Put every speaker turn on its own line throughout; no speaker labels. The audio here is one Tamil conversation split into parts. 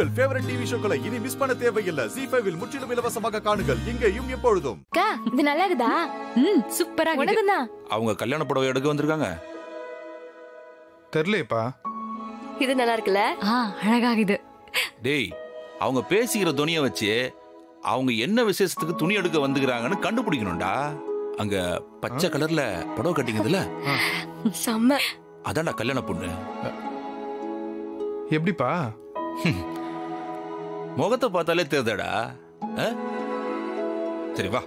உங்கள் ஃபேவரட் டிவி ஷோக்களை இனி மிஸ் பண்ண தேவையில்லை ஜி ஃபைவில் முற்றிலும் இலவசமாக காணுங்கள் இங்கேயும் எப்பொழுதும்
அக்கா இது நல்லா இருக்குதா
ம் சூப்பரா இருக்குது.
உனக்கு தான்
அவங்க கல்யாண புடவை எடுக்க வந்திருக்காங்க
தெரியலையேப்பா
இது நல்லா இருக்குல்ல
ஆ அழகாகுது
டேய் அவங்க பேசிக்கிற துணியை வச்சு அவங்க என்ன விசேஷத்துக்கு துணி எடுக்க வந்துக்கிறாங்கன்னு கண்டுபிடிக்கணும்டா அங்க பச்சை கலர்ல புடவை கட்டிங்குதுல
செம்ம
அதான்டா கல்யாண பொண்ணு
எப்படிப்பா
முகத்தை பார்த்தாலே தெரியுதாடா ஆ? சரி வா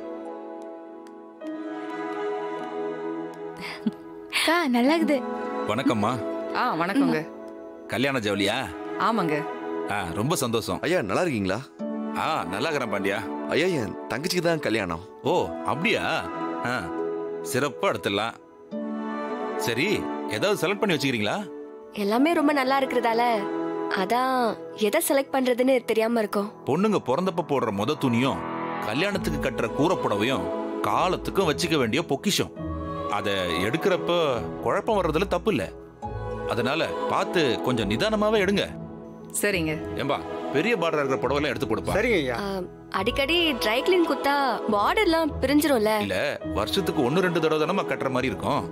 அக்கா நல்லா இருக்குது
வணக்கம்மா
ஆ வணக்கங்க
கல்யாண ஜவுளியா
ஆமாங்க
ஆ ரொம்ப சந்தோஷம்
ஐயா நல்லா இருக்கீங்களா
ஆ நல்லா இருக்கிறேன் பாண்டியா
ஐயா என் தங்கச்சிக்கு தான் கல்யாணம்
ஓ அப்படியா ஆ சிறப்பா எடுத்துடலாம் சரி ஏதாவது செலக்ட் பண்ணி வச்சுக்கிறீங்களா
எல்லாமே ரொம்ப நல்லா இருக்கிறதால அதான் எதை செலக்ட் பண்றதுன்னு தெரியாம இருக்கோம்
பொண்ணுங்க பிறந்தப்ப போடுற முத துணியும் கல்யாணத்துக்கு கட்டுற கூரப்புடவையும் காலத்துக்கும் வச்சுக்க வேண்டிய பொக்கிஷம் அத எடுக்கிறப்ப குழப்பம் வர்றதுல தப்பு இல்ல அதனால பார்த்து கொஞ்சம் நிதானமாவே எடுங்க
சரிங்க
ஏம்பா பெரிய பார்டர் இருக்கிற புடவைலாம் எடுத்து கொடுப்பா
சரிங்க ஐயா
ஆ, அடிக்கடி ட்ரை கிளீன் குத்தா பார்டர்லாம் பிரிஞ்சிரும்ல
இல்ல வருஷத்துக்கு ஒன்னு ரெண்டு தடவை தானே கட்டுற மாதிரி இருக்கும்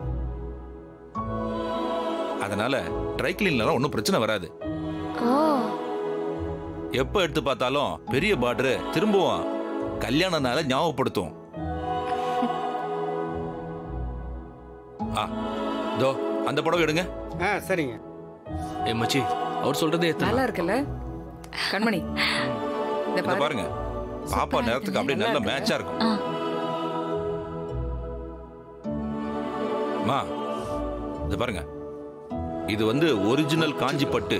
அதனால ட்ரை கிளீன்லாம் ஒன்றும் பிரச்சனை வராது
ஓ
எப்ப எடுத்து பார்த்தாலும் பெரிய பார்டர் திரும்பவும் கல்யாண நாளை ஞாபகப்படுத்தும் ஆ தோ அந்த புடவை எடுங்க
ஆ சரிங்க
ஏ மச்சி அவர் சொல்றதே
நல்லா
எத்தனை
இருக்குல்ல கண்மணி இந்த
இத
பாரு
பாருங்க பாப்பா நேரத்துக்கு அப்படியே நல்ல
நல்லா
மேட்சா இருக்கும்
ஆ
மா இத பாருங்க இது வந்து ஒரிஜினல் காஞ்சி பட்டு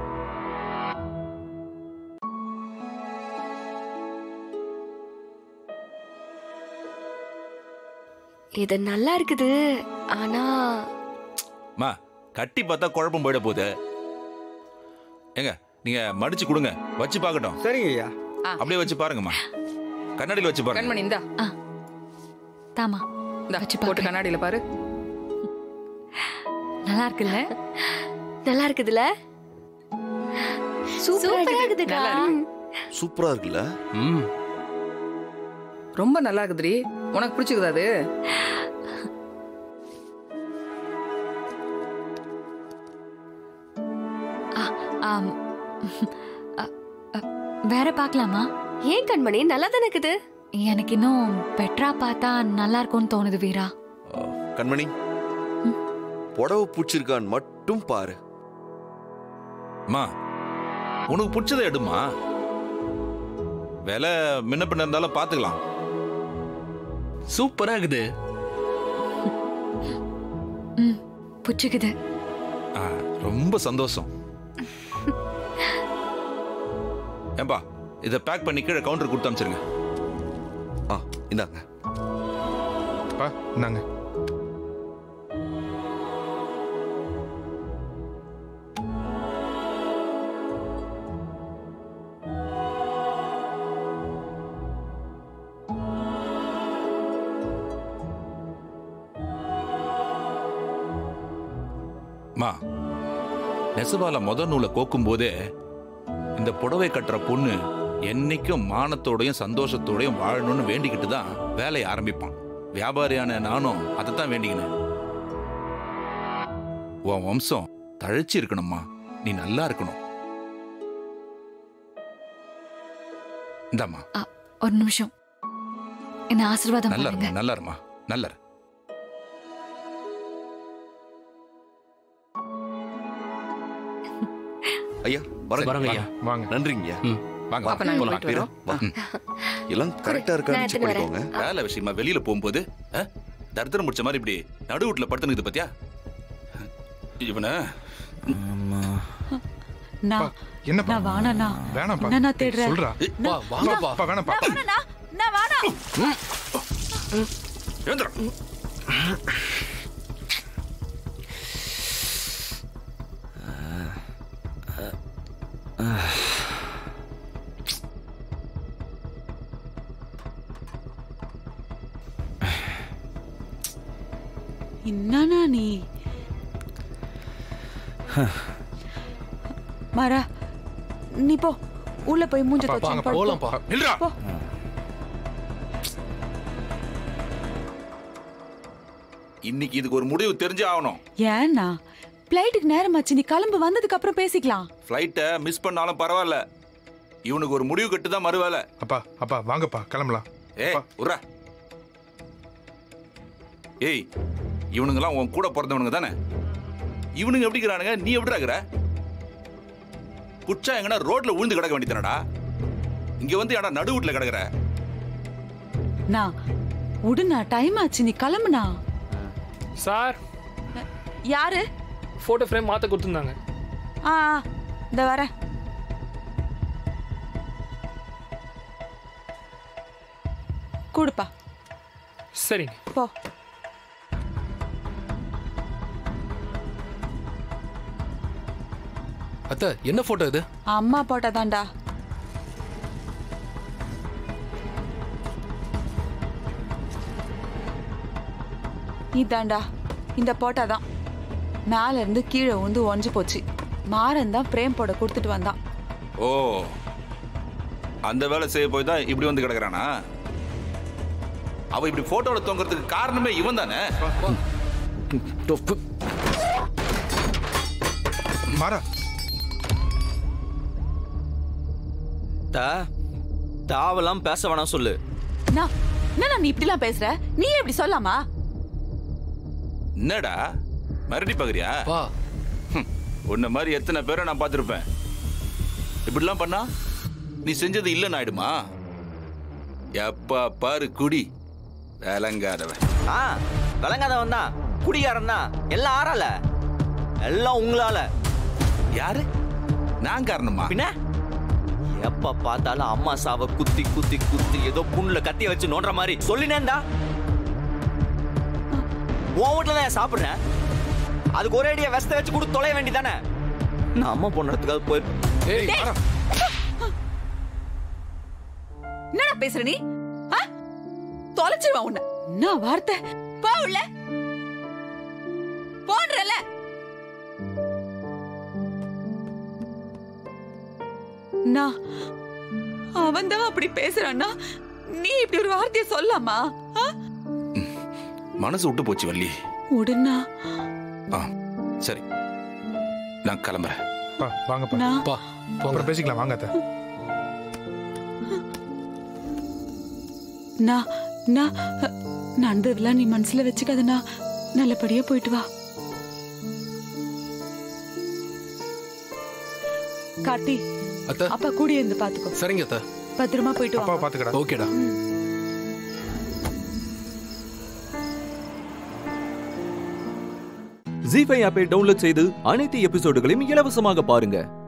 இது நல்லா இருக்குது ஆனா
மா கட்டி பார்த்தா குழப்பம் போயிட போகுது ஏங்க நீங்க மடிச்சு கொடுங்க வச்சு பார்க்கட்டும்
சரிங்க ஐயா
அப்படியே வச்சு பாருங்கம்மா கண்ணாடியில் வச்சு பாருங்க
கண்மணி இந்தா
தாமா
இந்தா
வச்சு
போட்டு
பார்க்கறேன்.
கண்ணாடியில பாரு
நல்லா இருக்குல்ல
நல்லா இருக்குதுல சூப்பரா இருக்குதுக்கா
நல்லா
சூப்பரா இருக்குல்ல
ம்
ரொம்ப நல்லா இருக்குதுடி உனக்கு பிடிச்சிக்குதா அது
ஆம். அ, அ, வேற பார்க்கலாமா
ஏன் கண்மணி நல்லா தானே இருக்குது
எனக்கு இன்னும் பெட்டரா பார்த்தா நல்லா இருக்கும்னு தோணுது வீரா
கண்மணி புடவை பூச்சிருக்கான்னு மட்டும் பாரு
அம்மா உனக்கு பிடிச்சதை எடுமா விலை முன்ன பின்ன இருந்தாலும் பார்த்துக்கலாம்
சூப்பரா இருக்குது
ம் புடிச்சுக்குது
ஆ, ரொம்ப சந்தோஷம் ஏம்பா இதை பேக் பண்ணி கீழே கவுண்டர் கொடுத்து அனுப்பிச்சிருங்க
ஆ இந்தாங்க
பா இந்தாங்க
மா நெசவால முத நூலை கோக்கும் போதே இந்த புடவை கட்டுற பொண்ணு என்னைக்கும் மானத்தோடையும் சந்தோஷத்தோடையும் வாழணும்னு வேண்டிக்கிட்டு தான் வேலையை ஆரம்பிப்பான் வியாபாரியான நானும் அதைத்தான் வேண்டிக்கினேன் உன் வம்சம் தழைச்சி இருக்கணும்மா நீ நல்லா இருக்கணும் இந்தாம்மா
அ, ஒரு நிமிஷம் என்ன ஆசீர்வாதம்
நல்லா
பண்ணுங்க
இருமா நல்லா இருமா நல்லா இரு.
ஐயா வரேங்க
வரங்க ஐயா
வாங்க
நன்றிங்க
ம்
வாங்க
அப்ப நாங்க
போலாம்.
போயிட்டு வரோம்
வா எல்லாம் கரெக்டா
நான்
இருக்கான்னு செக்
எடுத்துன்னு வரேன்.
பண்ணிக்கோங்க
வேலை விஷயமா வெளியில போகும்போது அஹ், தரித்திரம் முடிச்ச மாதிரி இப்படி நடுவுட்ல படுத்துனுக்குது பாத்தியா இவனை
நான்
என்னப்பா
நான் வானண்ணா
வேணாம்ப்பா
என்ன நான் தேடுறேன்?
சொல்றா
வா வாங்கப்பா
அப்பா வேணாம்ப்பா
எழுந்துடா.
என்னண்ணா நீ மரா நீ போ உள்ள போய் மூஞ்ச
பா,
தொடச்சு
வாங்க,
படு, போ.
போலாம்ப்பா
நில்றா
போ.
இன்னைக்கு இதுக்கு ஒரு முடிவு தெரிஞ்சே ஆகணும்
ஏன்னா பிளைட்டுக்கு நேரமாச்சு நீ கிளம்பு வந்ததுக்கு அப்புறம் பேசிக்கலாம்
ஃப்ளைட்டை மிஸ் பண்ணாலும் பரவாயில்ல இவனுக்கு ஒரு முடிவு கட்டு தான் மறுவேலை
அப்பா அப்பா வாங்கப்பா கிளம்பலாம்
ஏய்
அப்பா.
உர்ரா ஏய் இவனுங்கெல்லாம் உன் கூட பிறந்தவனுங்க தானே இவனுங்க எப்படி இருக்கிறானுங்க நீ எப்படி இருக்கிற குச்சா எங்கன்னா ரோட்ல விழுந்து கிடக்க வேண்டியதானடா இங்க வந்து ஏன்டா நடு வீட்டுல கிடக்குற
நான் உடுனா டைம் ஆச்சு நீ கிளம்புனா
சார்
யாரு
ஃபோட்டோ ஃப்ரேம் மாற்ற கொடுத்துருந்தாங்க
ஆ ஆ, இந்த வரேன் கூடுப்பா
சரிங்க
போ
அத்தை என்ன ஃபோட்டோ இது
அம்மா போட்டதாண்டா இதாண்டா இந்த போட்டா தான் மேல இருந்து கீழே வந்து ஒஞ்சு போச்சு மாறன் தான் பிரேம் போட கொடுத்துட்டு வந்தான்
ஓ அந்த வேலை செய்ய போய் தான் இப்படி வந்து கிடக்குறானா அவ இப்படி போட்டோல தொங்குறதுக்கு காரணமே இவன் தானே
மாறா
தா தாவெல்லாம் பேச வேணாம் சொல்லு
நான் என்ன நீ இப்படிலாம் பேசுற நீ எப்படி சொல்லாமா
என்னடா மறுபடி பாக்குறியா
பா
உன்ன மாதிரி எத்தனை பேரை நான் பார்த்துருப்பேன் இப்படிலாம் பண்ணா நீ செஞ்சது இல்லைன்னு ஆயிடுமா எப்பா பாரு குடி விளங்காதவன்
ஆ விளங்காதவன் தான் குடிகாரன் தான் எல்லாம் ஆறால எல்லாம் உங்களால
யாரு நான் காரணமா
பின்ன எப்ப பார்த்தாலும் அம்மா சாவ குத்தி குத்தி குத்தி ஏதோ புண்ணுல கத்திய வச்சு நோண்டுற மாதிரி சொல்லினேன்டா உன் வீட்டுல தான் சாப்பிடுறேன் அதுக்கு ஒரே அடியா வெஸ்த வச்சு கொடுத்து தொலைய வேண்டியதானே நான் அம்மா போனதுக்காக போய்
ஏய் மாறா.
என்னடா பேசுற நீ ஆ? தொலைச்சிருவேன் உன்னை என்ன வார்த்தை போ உள்ள போன்றல நான் அவன் தான் அப்படி பேசுறான்னா நீ இப்படி ஒரு வார்த்தையை சொல்லாமா ஆ?
மனசு விட்டு போச்சு வள்ளி
உடனா
ஆ சரி நான் கிளம்புறேன்
பா வாங்கப்பா
நான்
பா போங்க
அப்புறம் பேசிக்கலாம் வாங்க அத்தை
நான் நான் நடந்ததெல்லாம் நீ மனசுல வச்சுக்காதண்ணா நல்லபடியா போயிட்டு வா கார்த்தி
அத்தை
அப்பா கூட இருந்து பாத்துக்கோ
சரிங்க அத்தை
பத்திரமா போயிட்டு
அப்பாவை
வா
பாத்துக்கடா
ஓகேடா
ஜி ஃபைவ் ஆப்பை டவுன்லோட் செய்து அனைத்து எபிசோடுகளையும் இலவசமாக பாருங்க